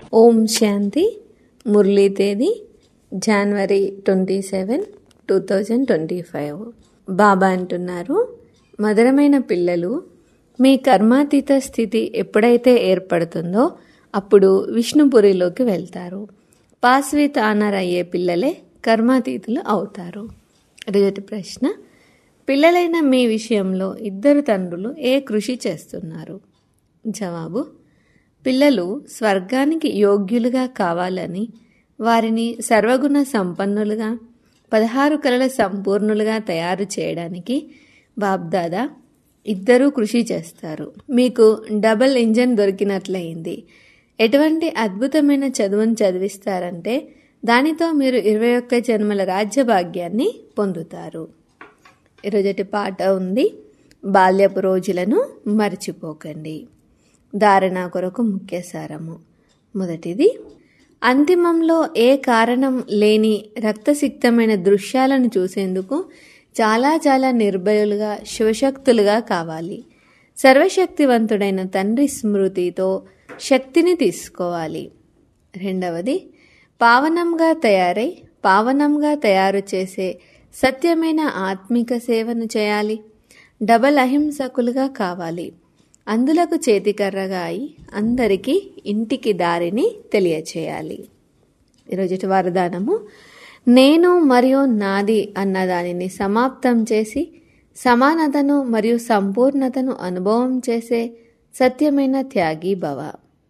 ఓం శాంతి మురళీ తేదీ January twenty seven two thousand twenty five Baba అంటున్నారు మధురమైన పిల్లలు మీ కర్మాతీత స్థితి ఎప్పుడైతే ఏర్పడుతుందో అప్పుడు విష్ణుపురిలోకి వెళ్తారు పాస్ విత్ ఆనర్ అయ్యే పిల్లలే కర్మాతీతులు అవుతారు రిజటి ప్రశ్న పిల్లలైన మీ విషయంలో ఇద్దరు తండ్రులు ఏ కృషి చేస్తున్నారు జవాబు పిల్లలు స్వర్గానికి యోగ్యులుగా కావాలని వారిని సర్వగుణ సంపన్నులుగా పదహారు కళల సంపూర్ణులుగా తయారు చేయడానికి బాబ్దాదా ఇద్దరూ కృషి చేస్తారు మీకు డబల్ ఇంజన్ దొరికినట్లయింది ఎటువంటి అద్భుతమైన చదువును చదివిస్తారంటే దానితో మీరు ఇరవై ఒక్క జన్మల రాజ్యభాగ్యాన్ని పొందుతారు ఈరోజటి పాట ఉంది బాల్యపు రోజులను మర్చిపోకండి ధారణ కొరకు ముఖ్య సారము మొదటిది అంతిమంలో ఏ కారణం లేని రక్తసిక్తమైన దృశ్యాలను చూసేందుకు చాలా చాలా నిర్భయులుగా శివశక్తులుగా కావాలి సర్వశక్తివంతుడైన తండ్రి స్మృతితో శక్తిని తీసుకోవాలి రెండవది పావనంగా తయారై పావనంగా తయారు చేసే సత్యమైన ఆత్మిక సేవను చేయాలి డబల్ అహింసకులుగా కావాలి అందులకు చేతికర్రగా అయి అందరికీ ఇంటికి దారిని తెలియచేయాలి ఈరోజు వరదానము నేను మరియు నాది అన్న దానిని సమాప్తం చేసి సమానతను మరియు సంపూర్ణతను అనుభవం చేసే సత్యమైన త్యాగి భవ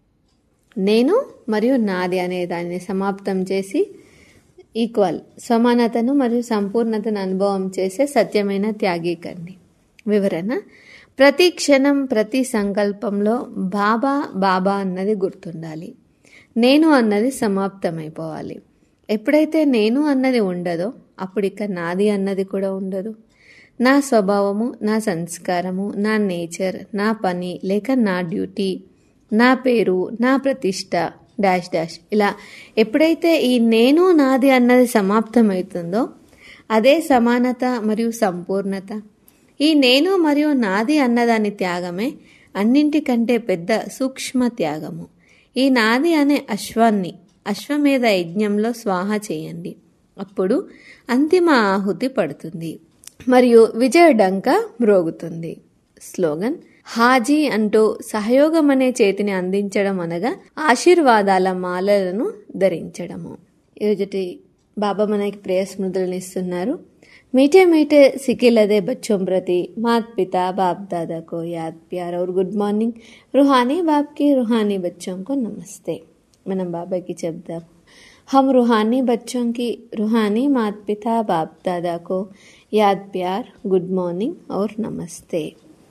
నేను మరియు నాది అనే దానిని సమాప్తం చేసి ఈక్వల్ సమానతను మరియు సంపూర్ణతను అనుభవం చేసే సత్యమైన త్యాగి కండి వివరణ ప్రతి క్షణం ప్రతి సంకల్పంలో బాబా బాబా అన్నది గుర్తుండాలి నేను అన్నది సమాప్తమైపోవాలి ఎప్పుడైతే నేను అన్నది ఉండదో అప్పుడు ఇక నాది అన్నది కూడా ఉండదు నా స్వభావము నా సంస్కారము నా నేచర్ నా పని లేక నా డ్యూటీ నా పేరు నా ప్రతిష్ట డాష్ డాష్ ఇలా ఎప్పుడైతే ఈ నేను నాది అన్నది సమాప్తమవుతుందో అదే సమానత మరియు సంపూర్ణత ఈ నేను మరియు నాది అన్నదాని త్యాగమే అన్నింటికంటే పెద్ద సూక్ష్మ త్యాగము ఈ నాది అనే అశ్వాన్ని అశ్వమేధ యజ్ఞంలో స్వాహ చేయండి అప్పుడు అంతిమ ఆహుతి పడుతుంది మరియు విజయ డంక మ్రోగుతుంది స్లోగన్ హాజీ అంటూ సహయోగం అనే చేతిని అందించడం అనగా ఆశీర్వాదాల మాలలను ధరించడము ఈరోజుటి బాబా మనకి ప్రేయ స్మృతులను ఇస్తున్నారు मीठे मीठे सिके लदे बच्चों प्रति मात पिता बाप दादा को याद प्यार और गुड మార్నింగ్ रूहानी बाप की रूहानी बच्चों को नमस्ते మనం బాబాకి చెప్దాం हम रूहानी बच्चों की रूहानी मात पिता बाप दादा को याद प्यार गुड మార్నింగ్ और నమస్తే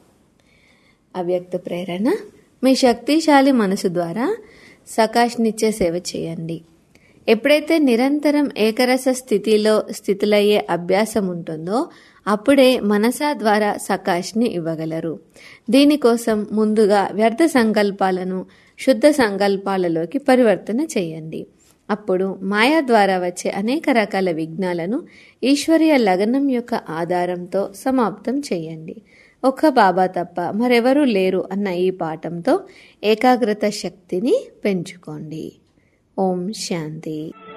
అవ్యక్త ప్రేరణ మీ శక్తిశాలి మనసు ద్వారా సకాష్నిచ్చే సేవ చేయండి ఎప్పుడైతే నిరంతరం ఏకరస స్థితిలో స్థితులయ్యే అభ్యాసం ఉంటుందో అప్పుడే మనసా ద్వారా సకాష్ని ఇవ్వగలరు దీనికోసం ముందుగా వ్యర్థ సంకల్పాలను శుద్ధ సంకల్పాలలోకి పరివర్తన చేయండి అప్పుడు మాయా ద్వారా వచ్చే అనేక రకాల విఘ్నాలను ఈశ్వరీయ లగ్నం యొక్క ఆధారంతో సమాప్తం చేయండి ఒక్క బాబా తప్ప మరెవరూ లేరు అన్న ఈ పాఠంతో ఏకాగ్రత శక్తిని పెంచుకోండి ఓం శాంతి